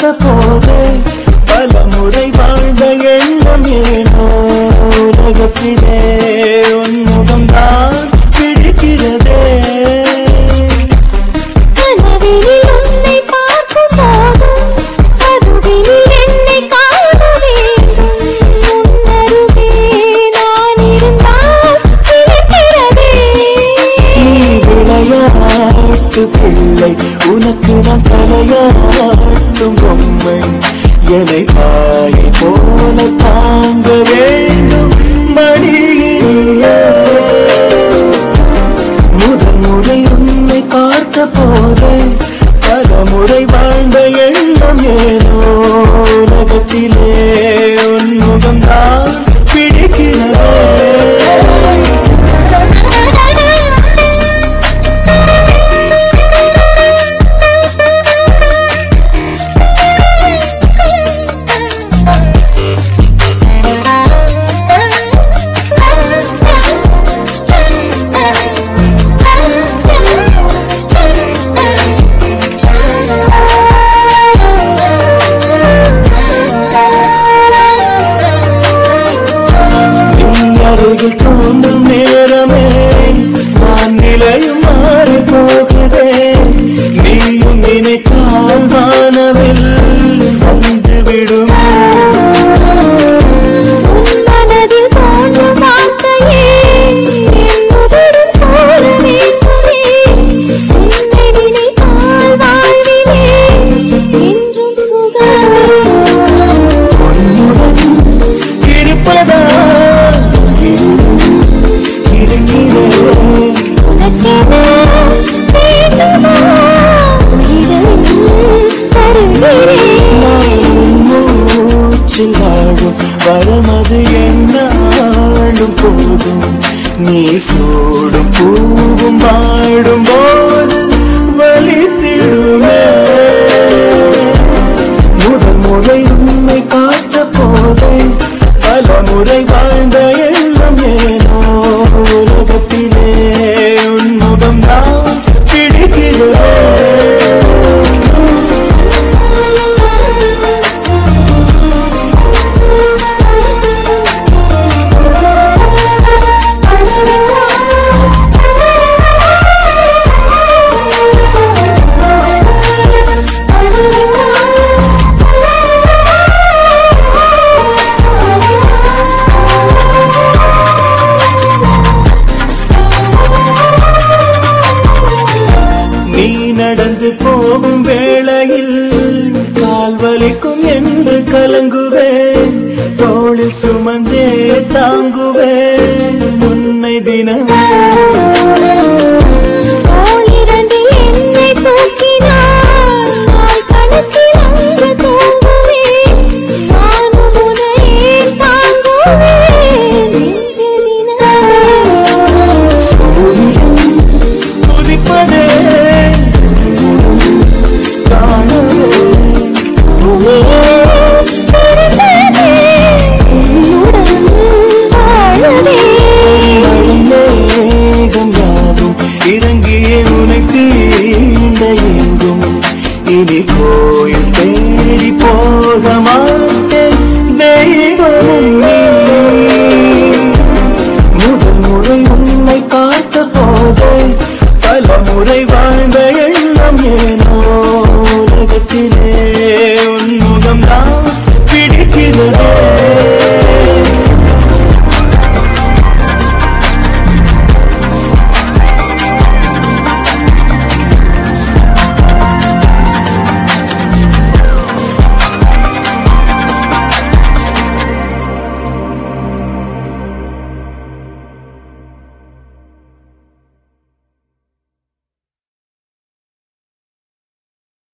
பார்த்த போது பல முறை வாழ்ந்த எண்ணம் ஏனோ உலகத்திலே உன்முகம்தான் பிடிக்கிறதே கனவினில் உன்னை பார்க்கும் போதும் அதுவினில் என்னை காண வேண்டும் உன்னருகே நான் இருந்தால் சிலிர்க்கிறதே நீ விளையாட்டு பிள்ளை உனக்கு நான் தலையாட்டும் பொம்மை என்னை தாயை போல தாங்க வேண்டும் மடியிலே முதல் முறை உன்னை பார்த்த போதே பல முறை வாழ்ந்த எண்ணம் ஏனோ உலகத்திலே உன்முகம்தான் பிடிக்கிறதே நீ அருகில் தோன்றும் நேரமே நான் நிலையும் மாறி போகுதே நீயும் நினைத்தால் வானவில் வந்து விடும் உன் மனதில் தோன்றும் வார்த்தையே என் உதடும் போல வேண்டுமே உன்னை நினைத்தால் வாழ்விலே என்றும் சுகமே பொன்னுடன் இருப்பதா இருக்கிறேன் உனக்கென வேண்டுமா உயிரையும் தருகிறேன் மூச்சில் வாழும் வரமது என்னாலும் போதும் நீ சூடும் பூவும் வாடும் போது வலித்திடுமே முதல் முறை உன்னை பார்த்த போதே பல முறை வாழ்ந்த எண்ணம் ஏனோ உலகத்திலே உன்முகம் நான் பிடிக்கிறதே நீ நடந்து போகும் வேளையில் கால் வலிக்கும் என்று கலங்குவேன் தோளில் சுமந்தே தாங்குவேன் உன்னை தினமே தோளிரண்டில் என்னை தூக்கினாள் நாள் கணக்கில் அங்கு தூங்குவேன் நானும் உன்னையே தாங்குவேன் நெஞ்சில் தினமே சூரியன் உதிப்பதே காணவே பூமியே பிறந்ததே உன்னுடன் வாழவே மழை மேகம் யாவும் இறங்கியே உனக்கு இந்த எங்கும் இனி கோயில்